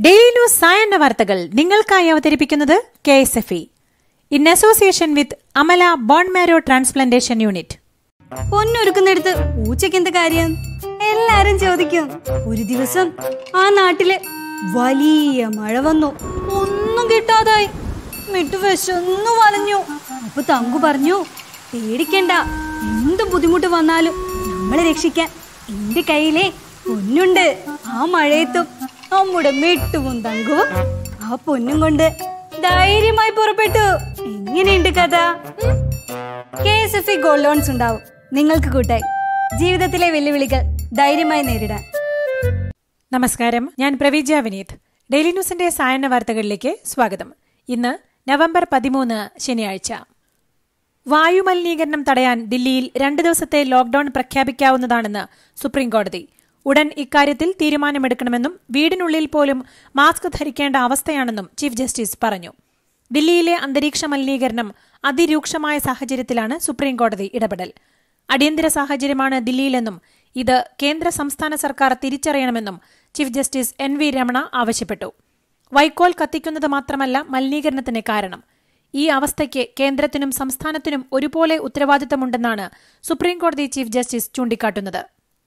daily news സായന്ന വാർത്തകൾ നിങ്ങൾക്കായി അവതരിപ്പിക്കുന്നത് K S F E in association with Amala bone marrow transplantation unit പൊന്നൊരുക്കുന്നിടത്ത് പൂച്ചയ്ക്ക് എന്ത് കാര്യം എല്ലാരും ചോദിക്കും ഒരു ദിവസം ആ നാട്ടില് വലിയ മഴ വന്നു ഒന്നും കിട്ടാതായി മിട്ടു വിശന്നു വലഞ്ഞു അപ്പൊ തങ്കു പറഞ്ഞു പേടിക്കണ്ട എന്ത് ബുദ്ധിമുട്ട് വന്നാലും നമ്മളെ രക്ഷിക്കാൻ എന്റെ കയ്യിലെ പൊന്നുണ്ട് ആ മഴയത്തും നമ്മുടെ മിട്ടുവും തങ്കുവും ആ പൊന്നും കൊണ്ട് ധൈര്യമായി പുറപ്പെട്ടു എങ്ങനെയുണ്ട് കഥ K S F E gold loans ഉണ്ടാവും നിങ്ങൾക്ക് കൂട്ടായി ജീവിതത്തിലെ വെല്ലുവിളികൾ ധൈര്യമായി നേരിടാൻ നമസ്കാരം ഞാൻ പ്രവീജ വിനീത് ഡെയിലി ന്യൂസിന്റെ സായന്ന വാർത്തകളിലേക്ക് സ്വാഗതം ഇന്ന് നവംബർ പതിമൂന്ന് ശനിയാഴ്ച വായുമലിനീകരണം തടയാൻ ദില്ലിയിൽ രണ്ട് ദിവസത്തെ ലോക്ഡൌൺ പ്രഖ്യാപിക്കാവുന്നതാണെന്ന് സുപ്രീംകോടതി ഉടൻ ഇക്കാര്യത്തിൽ തീരുമാനമെടുക്കണമെന്നും വീടിനുള്ളിൽ പോലും മാസ്ക് ധരിക്കേണ്ട അവസ്ഥയാണെന്നും ചീഫ് ജസ്റ്റിസ് പറഞ്ഞു ദില്ലിയിലെ അന്തരീക്ഷ മലിനീകരണം അതിരൂക്ഷമായ സാഹചര്യത്തിലാണ് സുപ്രീംകോടതി ഇടപെടൽ അടിയന്തര സാഹചര്യമാണ് ദില്ലിയിലെന്നും ഇത് കേന്ദ്ര സംസ്ഥാന സർക്കാർ തിരിച്ചറിയണമെന്നും chief justice N V Ramana ആവശ്യപ്പെട്ടു വൈക്കോൽ കത്തിക്കുന്നത് മാത്രമല്ല മലിനീകരണത്തിന് കാരണം ഈ അവസ്ഥയ്ക്ക് കേന്ദ്രത്തിനും സംസ്ഥാനത്തിനും ഒരുപോലെ ഉത്തരവാദിത്തമുണ്ടെന്നാണ് സുപ്രീംകോടതി ചീഫ് ജസ്റ്റിസ് ചൂണ്ടിക്കാട്ടുന്നത്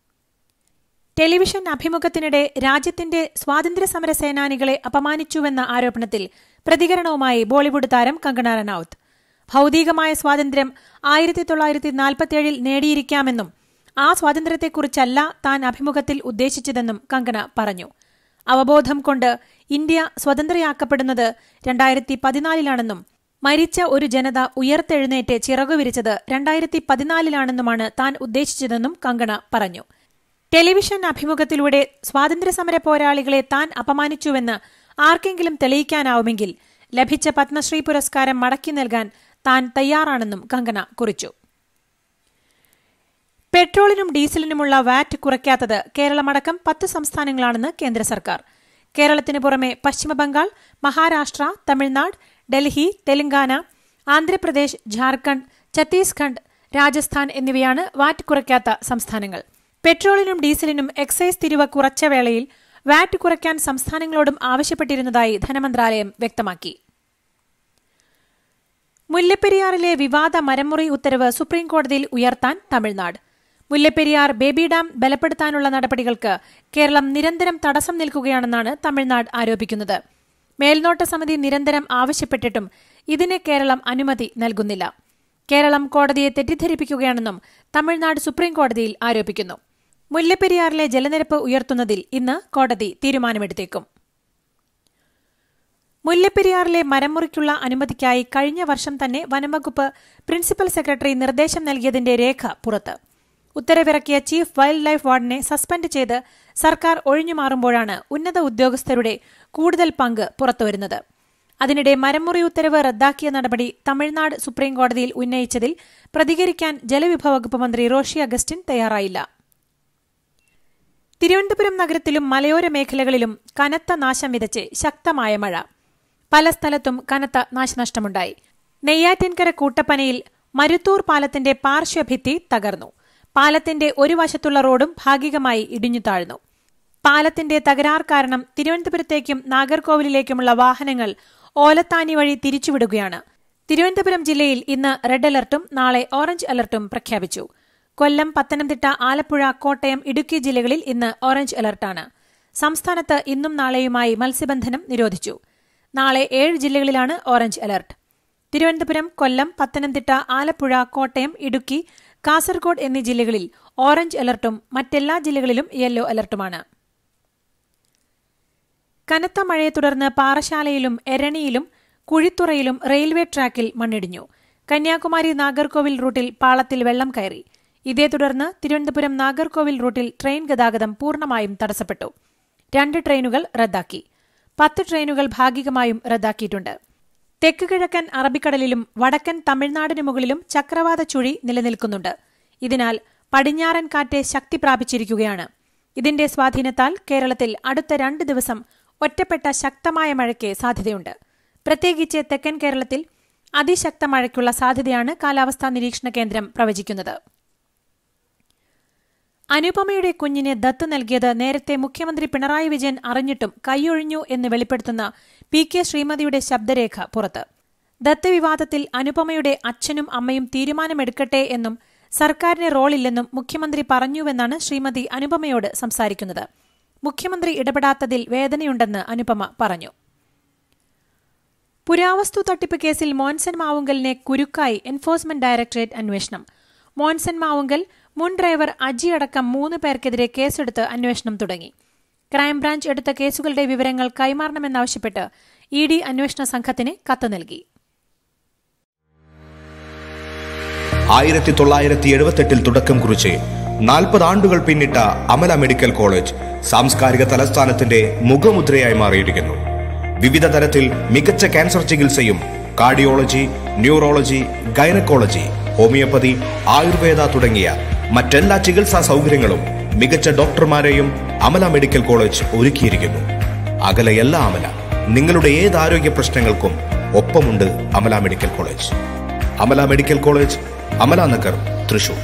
ടെലിവിഷൻ അഭിമുഖത്തിനിടെ രാജ്യത്തിന്റെ സ്വാതന്ത്ര്യ സമര സേനാനികളെ അപമാനിച്ചുവെന്ന ആരോപണത്തിൽ പ്രതികരണവുമായി ബോളിവുഡ് താരം കങ്കണ റനൌത്ത് ഭൌതികമായ സ്വാതന്ത്ര്യം ആയിരത്തി തൊള്ളായിരത്തി നാൽപ്പത്തിയേഴിൽ നേടിയിരിക്കാമെന്നും ആ സ്വാതന്ത്ര്യത്തെക്കുറിച്ചല്ല താൻ അഭിമുഖത്തിൽ ഉദ്ദേശിച്ചതെന്നും കങ്കണ പറഞ്ഞു അവബോധം കൊണ്ട് ഇന്ത്യ സ്വതന്ത്രയാക്കപ്പെടുന്നത് രണ്ടായിരത്തി പതിനാലിലാണെന്നും മരിച്ച ഒരു ജനത ഉയർത്തെഴുന്നേറ്റ് ചിറകുവിരിച്ചത് രണ്ടായിരത്തി പതിനാലിലാണെന്നുമാണ് താൻ ഉദ്ദേശിച്ചതെന്നും കങ്കണ പറഞ്ഞു ടെലിവിഷൻ അഭിമുഖത്തിലൂടെ സ്വാതന്ത്ര്യസമര പോരാളികളെ താൻ അപമാനിച്ചുവെന്ന് ആർക്കെങ്കിലും തെളിയിക്കാനാവുമെങ്കിൽ ലഭിച്ച പത്മശ്രീ പുരസ്കാരം മടക്കി നൽകാൻ താൻ തയ്യാറാണെന്നും കങ്കണ കുറിച്ചു പെട്രോളിനും ഡീസലിനുമുള്ള വാറ്റ് കുറയ്ക്കാത്തത് കേരളമടക്കം പത്ത് സംസ്ഥാനങ്ങളാണെന്ന് കേന്ദ്ര സർക്കാർ കേരളത്തിന് പുറമെ പശ്ചിമബംഗാൾ മഹാരാഷ്ട്ര തമിഴ്നാട് ഡൽഹി തെലങ്കാന ആന്ധ്രാപ്രദേശ് ജാർഖണ്ഡ് ഛത്തീസ്ഗഡ് രാജസ്ഥാൻ എന്നിവയാണ് വാറ്റ് കുറയ്ക്കാത്ത സംസ്ഥാനങ്ങൾ പെട്രോളിനും ഡീസലിനും എക്സൈസ് തിരിവ് കുറച്ച വേളയിൽ വാറ്റ് കുറയ്ക്കാൻ സംസ്ഥാനങ്ങളോടും ആവശ്യപ്പെട്ടിരുന്നതായി ധനമന്ത്രാലയം വ്യക്തമാക്കി മുല്ലപ്പെരിയാറിലെ വിവാദ മരമുറി ഉത്തരവ് സുപ്രീംകോടതിയിൽ ഉയർത്താൻ തമിഴ്നാട് മുല്ലപ്പെരിയാർ ബേബി ഡാം ബലപ്പെടുത്താനുള്ള നടപടികൾക്ക് കേരളം നിരന്തരം തടസ്സം നിൽക്കുകയാണെന്നാണ് തമിഴ്നാട് ആരോപിക്കുന്നത് മേൽനോട്ട സമിതി നിരന്തരം ആവശ്യപ്പെട്ടിട്ടും ഇതിന് കേരളം അനുമതി നൽകുന്നില്ല കേരളം കോടതിയെ തെറ്റിദ്ധരിപ്പിക്കുകയാണെന്നും തമിഴ്നാട് സുപ്രീംകോടതിയിൽ ആരോപിക്കുന്നു മുല്ലപ്പെരിയാറിലെ ജലനിരപ്പ് ഉയർത്തുന്നതിൽ ഇന്ന് കോടതി തീരുമാനമെടുത്തേക്കും മുല്ലപ്പെരിയാറിലെ മരമുറിക്കുള്ള അനുമതിക്കായി കഴിഞ്ഞ വർഷം തന്നെ വനംവകുപ്പ് പ്രിൻസിപ്പൽ സെക്രട്ടറി നിർദ്ദേശം നൽകിയതിന്റെ രേഖ പുറത്ത് ഉത്തരവിറക്കിയ ചീഫ് വൈൽഡ് ലൈഫ് വാർഡനെ സസ്പെൻഡ് ചെയ്ത് സർക്കാർ ഒഴിഞ്ഞുമാറുമ്പോഴാണ് ഉന്നത ഉദ്യോഗസ്ഥരുടെ കൂടുതൽ പങ്ക് പുറത്തുവരുന്നത് അതിനിടെ മരമുറി ഉത്തരവ് റദ്ദാക്കിയ നടപടി തമിഴ്നാട് സുപ്രീംകോടതിയിൽ ഉന്നയിച്ചതിൽ പ്രതികരിക്കാൻ ജലവിഭവ വകുപ്പ് മന്ത്രി റോഷി അഗസ്റ്റിൻ തയ്യാറായില്ല തിരുവനന്തപുരം നഗരത്തിലും മലയോര മേഖലകളിലും കനത്ത നാശം വിതച്ച് ശക്തമായ മഴ പല സ്ഥലത്തും കനത്ത നാശനഷ്ടമുണ്ടായി നെയ്യാറ്റിൻകര കൂട്ടപ്പനയിൽ മരുത്തൂർ പാലത്തിന്റെ പാർശ്വഭിത്തി തകർന്നു പാലത്തിന്റെ ഒരു വശത്തുള്ള റോഡും ഭാഗികമായി ഇടിഞ്ഞു താഴ്ന്നു പാലത്തിന്റെ തകരാർ കാരണം തിരുവനന്തപുരത്തേക്കും നാഗർകോവിലിലേക്കുമുള്ള വാഹനങ്ങൾ ഓലത്താനി വഴി തിരിച്ചുവിടുകയാണ് തിരുവനന്തപുരം ജില്ലയിൽ ഇന്ന് റെഡ് അലർട്ടും നാളെ ഓറഞ്ച് അലർട്ടും പ്രഖ്യാപിച്ചു കൊല്ലം പത്തനംതിട്ട ആലപ്പുഴ കോട്ടയം ഇടുക്കി ജില്ലകളിൽ ഇന്ന് ഓറഞ്ച് അലർട്ടാണ് സംസ്ഥാനത്ത് ഇന്നും നാളെയുമായി മത്സ്യബന്ധനം നിരോധിച്ചു നാളെ ഏഴ് ജില്ലകളിലാണ് ഓറഞ്ച് അലർട്ട് തിരുവനന്തപുരം കൊല്ലം പത്തനംതിട്ട ആലപ്പുഴ കോട്ടയം ഇടുക്കി കാസർഗോഡ് എന്നീ ജില്ലകളിൽ ഓറഞ്ച് അലർട്ടും മറ്റെല്ലാ ജില്ലകളിലും യെല്ലോ അലർട്ടുമാണ് കനത്ത മഴയെ തുടർന്ന് പാറശാലയിലും എരണിയിലും കുഴിത്തുറയിലും റെയിൽവേ ട്രാക്കിൽ മണ്ണിടിഞ്ഞു കന്യാകുമാരി നാഗർകോവിൽ റൂട്ടിൽ പാളത്തിൽ വെള്ളം കയറി ഇതേ തുടർന്ന് തിരുവനന്തപുരം നാഗർകോവിൽ റൂട്ടിൽ ട്രെയിൻ ഗതാഗതം പൂർണ്ണമായും തടസ്സപ്പെട്ടു രണ്ട് ട്രെയിനുകൾ റദ്ദാക്കി പത്ത് ട്രെയിനുകൾ ഭാഗികമായും റദ്ദാക്കിയിട്ടുണ്ട് തെക്ക് കിഴക്കൻ അറബിക്കടലിലും വടക്കൻ തമിഴ്നാടിനു മുകളിലും ചക്രവാത ചുഴി നിലനിൽക്കുന്നുണ്ട് ഇതിനാൽ പടിഞ്ഞാറൻ കാറ്റ് ശക്തി പ്രാപിച്ചിരിക്കുകയാണ് ഇതിന്റെ സ്വാധീനത്താൽ കേരളത്തിൽ അടുത്ത രണ്ട് ദിവസം ഒറ്റപ്പെട്ട ശക്തമായ മഴയ്ക്ക് സാധ്യതയുണ്ട് പ്രത്യേകിച്ച് തെക്കൻ കേരളത്തിൽ അതിശക്ത മഴയ്ക്കുള്ള സാധ്യതയാണ് കാലാവസ്ഥാ നിരീക്ഷണ കേന്ദ്രം പ്രവചിക്കുന്നത് അനുപമയുടെ കുഞ്ഞിനെ ദത്ത് നൽകിയത് നേരത്തെ മുഖ്യമന്ത്രി പിണറായി വിജയൻ അറിഞ്ഞിട്ടും കൈയൊഴിഞ്ഞു എന്ന് വെളിപ്പെടുത്തുന്ന പി കെ ശ്രീമതിയുടെ ശബ്ദരേഖ പുറത്ത് ദത്ത് വിവാദത്തിൽ അനുപമയുടെ അച്ഛനും അമ്മയും തീരുമാനമെടുക്കട്ടെ എന്നും സർക്കാരിന് റോളില്ലെന്നും മുഖ്യമന്ത്രി പറഞ്ഞുവെന്നാണ് ശ്രീമതി അനുപമയോട് സംസാരിക്കുന്നത് മുഖ്യമന്ത്രി ഇടപെടാത്തതിൽ വേദനയുണ്ടെന്ന് അനുപമ പറഞ്ഞു പുരാവസ്തു തട്ടിപ്പ് കേസിൽ മോൻസൻ മാവുങ്കലിനെ കുരുക്കായി എൻഫോഴ്സ്മെന്റ് ഡയറക്ടറേറ്റ് അന്വേഷണം മോൻസൻ മാവുങ്കൽ മുൻ ഡ്രൈവർ അജി അടക്കം മൂന്ന് പേർക്കെതിരെ കേസെടുത്ത് അന്വേഷണം തുടങ്ങി ക്രൈംബ്രാഞ്ച് എടുത്ത കേസുകളുടെ വിവരങ്ങൾ കൈമാറണമെന്നാവശ്യപ്പെട്ട് ഇ ഡി അന്വേഷണ സംഘത്തിന് കത്ത് നൽകി ആയിരത്തി തൊള്ളായിരത്തി എഴുപത്തെട്ടിൽ തുടക്കം കുറിച്ച് നാൽപ്പത് ആണ്ടുകൾ പിന്നിട്ട അമല മെഡിക്കൽ കോളേജ് സാംസ്കാരിക തലസ്ഥാനത്തിന്റെ മുഖമുദ്രയായി മാറിയിരിക്കുന്നു വിവിധ തരത്തിൽ മികച്ച ക്യാൻസർ ചികിത്സയും cardiology neurology gynaecology homoeopathy Ayurveda തുടങ്ങിയ മറ്റെല്ലാ ചികിത്സാ സൗകര്യങ്ങളും മികച്ച ഡോക്ടർമാരെയും അമല മെഡിക്കൽ കോളേജ് ഒരുക്കിയിരിക്കുന്നു അകലെയല്ല അമല നിങ്ങളുടെ ഏത് ആരോഗ്യ പ്രശ്നങ്ങൾക്കും ഒപ്പമുണ്ട് Amala medical college Amala medical college Amala Nagar Thrissur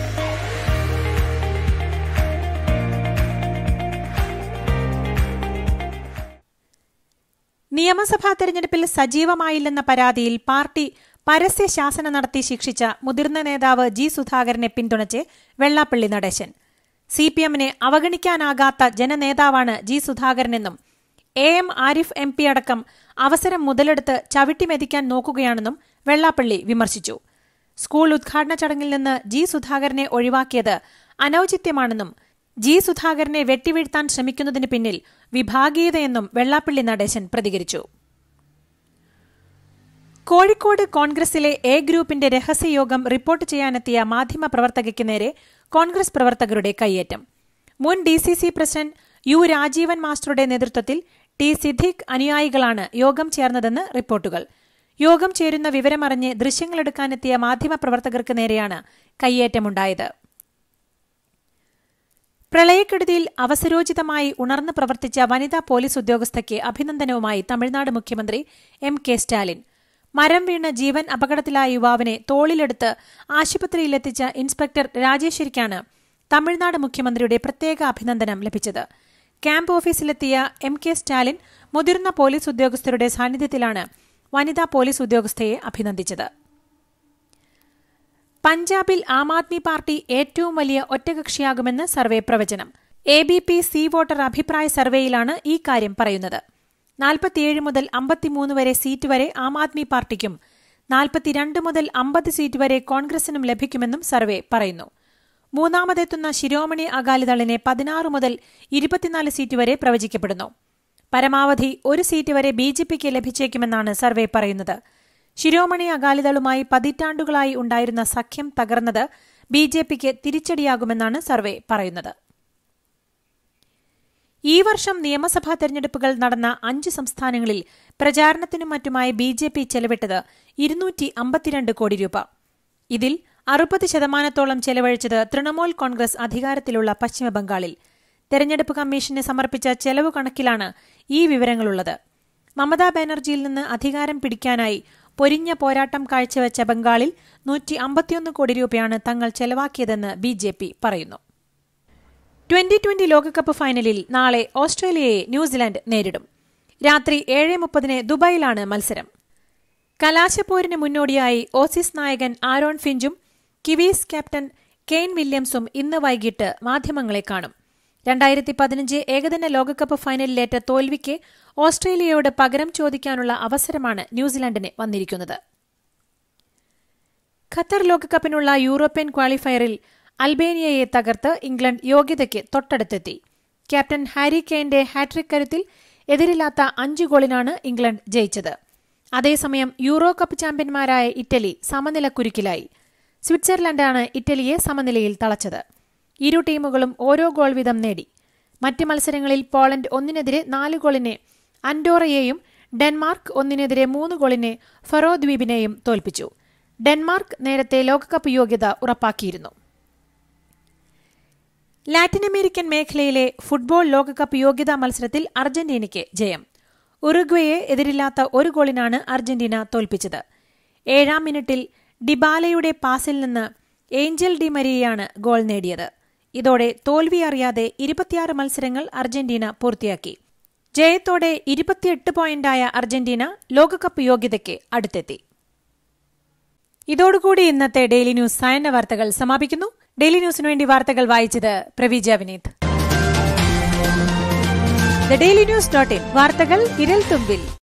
നിയമസഭാ തെരഞ്ഞെടുപ്പിൽ സജീവമായില്ലെന്ന പരാതിയിൽ പാർട്ടി പരസ്യ ശാസന നടത്തി ശിക്ഷിച്ച മുതിർന്ന നേതാവ് ജി സുധാകരനെ പിന്തുണച്ച് വെള്ളാപ്പള്ളി നടേശൻ സി പി എമ്മിനെ അവഗണിക്കാനാകാത്ത ജനനേതാവാണ് ജി സുധാകരനെന്നും A M Arif M P അടക്കം അവസരം മുതലെടുത്ത് ചവിട്ടിമെതിക്കാൻ നോക്കുകയാണെന്നും വെള്ളാപ്പള്ളി വിമർശിച്ചു സ്കൂൾ ഉദ്ഘാടന ചടങ്ങിൽ നിന്ന് ജി സുധാകരനെ ഒഴിവാക്കിയത് അനൌചിത്യമാണെന്നും ജി സുധാകരനെ വെട്ടിവീഴ്ത്താൻ ശ്രമിക്കുന്നതിന് പിന്നിൽ വിഭാഗീയതയെന്നും വെള്ളാപ്പള്ളി നടേശൻ പ്രതികരിച്ചു കോഴിക്കോട് കോൺഗ്രസിലെ എ ഗ്രൂപ്പിന്റെ രഹസ്യയോഗം റിപ്പോർട്ട് ചെയ്യാനെത്തിയ മാധ്യമപ്രവർത്തകയ്ക്ക് നേരെ കോൺഗ്രസ് പ്രവർത്തകരുടെ കയ്യേറ്റം മുൻ D C C president U Rajeevan മാസ്റ്ററുടെ നേതൃത്വത്തിൽ ടി സിദ്ദിഖ് അനുയായികളാണ് യോഗം ചേർന്നതെന്ന് റിപ്പോർട്ടുകൾ യോഗം ചേരുന്ന വിവരമറിഞ്ഞ് ദൃശ്യങ്ങളെടുക്കാനെത്തിയ മാധ്യമപ്രവർത്തകർക്ക് നേരെയാണ് കയ്യേറ്റമുണ്ടായത് പ്രളയക്കെടുതിയിൽ അവസരോചിതമായി ഉണർന്നു പ്രവർത്തിച്ച വനിതാ പോലീസ് ഉദ്യോഗസ്ഥയ്ക്ക് അഭിനന്ദനവുമായി തമിഴ്നാട് മുഖ്യമന്ത്രി എം കെ സ്റ്റാലിൻ മരം വീണ് ജീവൻ അപകടത്തിലായ യുവാവിനെ തോളിലെടുത്ത് ആശുപത്രിയിലെത്തിച്ച ഇൻസ്പെക്ടർ രാജേശ്വരിക്കാണ് തമിഴ്നാട് മുഖ്യമന്ത്രിയുടെ പ്രത്യേക അഭിനന്ദനം ലഭിച്ചത് ക്യാമ്പ് ഓഫീസിലെത്തിയ എം കെ സ്റ്റാലിൻ മുതിർന്ന പോലീസ് ഉദ്യോഗസ്ഥരുടെ സാന്നിധ്യത്തിലാണ് വനിതാ പോലീസ് ഉദ്യോഗസ്ഥയെ അഭിനന്ദിച്ചത് പഞ്ചാബിൽ ആം ആദ്മി പാർട്ടി ഏറ്റവും വലിയ ഒറ്റകക്ഷിയാകുമെന്ന് സർവേ പ്രവചനം A B P C voter അഭിപ്രായ സർവേയിലാണ് ഈ കാര്യം പറയുന്നത് നാൽപ്പത്തിയേഴ് മുതൽ അമ്പത്തിമൂന്ന് വരെ സീറ്റ് വരെ ആം ആദ്മി പാർട്ടിക്കും നാൽപ്പത്തിരണ്ട് മുതൽ അമ്പത് സീറ്റ് വരെ കോൺഗ്രസിനും ലഭിക്കുമെന്നും സർവേ പറയുന്നു മൂന്നാമതെത്തുന്ന ശിരോമണി അകാലിദളിനെ പതിനാറ് മുതൽ ഇരുപത്തിനാല് സീറ്റ് വരെ പ്രവചിക്കപ്പെടുന്നു പരമാവധി ഒരു സീറ്റ് വരെ ബി ജെ പിക്ക് ലഭിച്ചേക്കുമെന്നാണ് സർവേ പറയുന്നത് ശിരോമണി അകാലിദളുമായി പതിറ്റാണ്ടുകളായി ഉണ്ടായിരുന്ന സഖ്യം തകർന്നത് ബി ജെ പിക്ക് തിരിച്ചടിയാകുമെന്നാണ് സർവേ പറയുന്നത് ഈ വർഷം നിയമസഭാ തെരഞ്ഞെടുപ്പുകൾ നടന്ന അഞ്ച് സംസ്ഥാനങ്ങളിൽ പ്രചാരണത്തിനും മറ്റുമായി ബി ജെ പി ചെലവിട്ടത് ഇരുന്നൂറ്റി അമ്പത്തിരണ്ട് കോടി രൂപ ഇതിൽ അറുപത് ശതമാനത്തോളം ചെലവഴിച്ചത് തൃണമൂൽ കോൺഗ്രസ് അധികാരത്തിലുള്ള പശ്ചിമബംഗാളിൽ തെരഞ്ഞെടുപ്പ് കമ്മീഷന് സമർപ്പിച്ച ചെലവ് കണക്കിലാണ് ഈ വിവരങ്ങളുള്ളത് മമതാ ബാനർജിയിൽ നിന്ന് അധികാരം പിടിക്കാനായി പൊരിഞ്ഞ പോരാട്ടം കാഴ്ചവെച്ച ബംഗാളിൽ നൂറ്റി അമ്പത്തിയൊന്ന് കോടി രൂപയാണ് തങ്ങൾ ചെലവാക്കിയതെന്ന് ബി ജെ പി പറയുന്നു ട്വന്റി ട്വന്റി ലോകകപ്പ് ഫൈനലിൽ നാളെ ഓസ്ട്രേലിയയെ ന്യൂസിലാൻഡ് നേരിടും രാത്രി ഏഴ് മുപ്പതിന് ദുബായിലാണ് മത്സരം കലാശപ്പോരിന് മുന്നോടിയായി ഓസീസ് നായകൻ ആരോൺ ഫിഞ്ചും കിവീസ് ക്യാപ്റ്റൻ കെയ്ൻ വില്യംസും ഇന്ന് വൈകിട്ട് മാധ്യമങ്ങളെ കാണും രണ്ടായിരത്തി പതിനഞ്ച് ഏകദിന ലോകകപ്പ് ഫൈനലിലേറ്റ തോൽവിക്ക് ഓസ്ട്രേലിയയോട് പകരം ചോദിക്കാനുള്ള അവസരമാണ് ന്യൂസിലാൻഡിന് വന്നിരിക്കുന്നത് ഖത്തർ ലോകകപ്പിനുള്ള യൂറോപ്യൻ ക്വാളിഫയറിൽ അൽബേനിയയെ തകർത്ത് ഇംഗ്ലണ്ട് യോഗ്യതയ്ക്ക് തൊട്ടടുത്തെത്തി ക്യാപ്റ്റൻ ഹാരി കെയ്ന്റെ ഹാട്രിക് കരുത്തിൽ എതിരില്ലാത്ത അഞ്ച് ഗോളിനാണ് ഇംഗ്ലണ്ട് ജയിച്ചത് അതേസമയം യൂറോ കപ്പ് ചാമ്പ്യന്മാരായ ഇറ്റലി സമനിലക്കുരുക്കിലായി സ്വിറ്റ്സർലൻഡാണ് ഇറ്റലിയെ സമനിലയിൽ തളച്ചത് ഇരു ടീമുകളും ഓരോ ഗോൾ വീതം നേടി മറ്റ് മത്സരങ്ങളിൽ പോളണ്ട് ഒന്നിനെതിരെ നാല് ഗോളിന് അൻഡോറയെയും ഡെൻമാർക്ക് ഒന്നിനെതിരെ മൂന്ന് ഗോളിന് ഫറോ ദ്വീപിനെയും തോൽപ്പിച്ചു ഡെൻമാർക്ക് നേരത്തെ ലോകകപ്പ് യോഗ്യത ഉറപ്പാക്കിയിരുന്നു ലാറ്റിൻ അമേരിക്കൻ മേഖലയിലെ ഫുട്ബോൾ ലോകകപ്പ് യോഗ്യതാ മത്സരത്തിൽ അർജന്റീനയ്ക്ക് ജയം ഉറുഗ്വയെ എതിരില്ലാത്ത ഒരു ഗോളിനാണ് അർജന്റീന തോൽപ്പിച്ചത് ഏഴാം മിനിറ്റിൽ ഡിബാലയുടെ പാസിൽ നിന്ന് ഏഞ്ചൽ ഡി മരിയയാണ് ഗോൾ നേടിയത് ഇതോടെ തോൽവി അറിയാതെ ഇരുപത്തിയാറ് മത്സരങ്ങൾ അർജന്റീന പൂർത്തിയാക്കി ജയത്തോടെ ഇരുപത്തിയെട്ട് പോയിന്റായ അർജന്റീന ലോകകപ്പ് യോഗ്യതയ്ക്ക് അടുത്തെത്തി ഇതോടുകൂടി ഇന്നത്തെ ഡെയിലി ന്യൂസ് സായന്ന വാർത്തകൾ സമാപിക്കുന്നു ഡെയിലി ന്യൂസിനു വേണ്ടി വാർത്തകൾ വായിച്ചത് Praveeja Vineeth the daily news dot in വാർത്തകൾ വിരൽ തുമ്പിൽ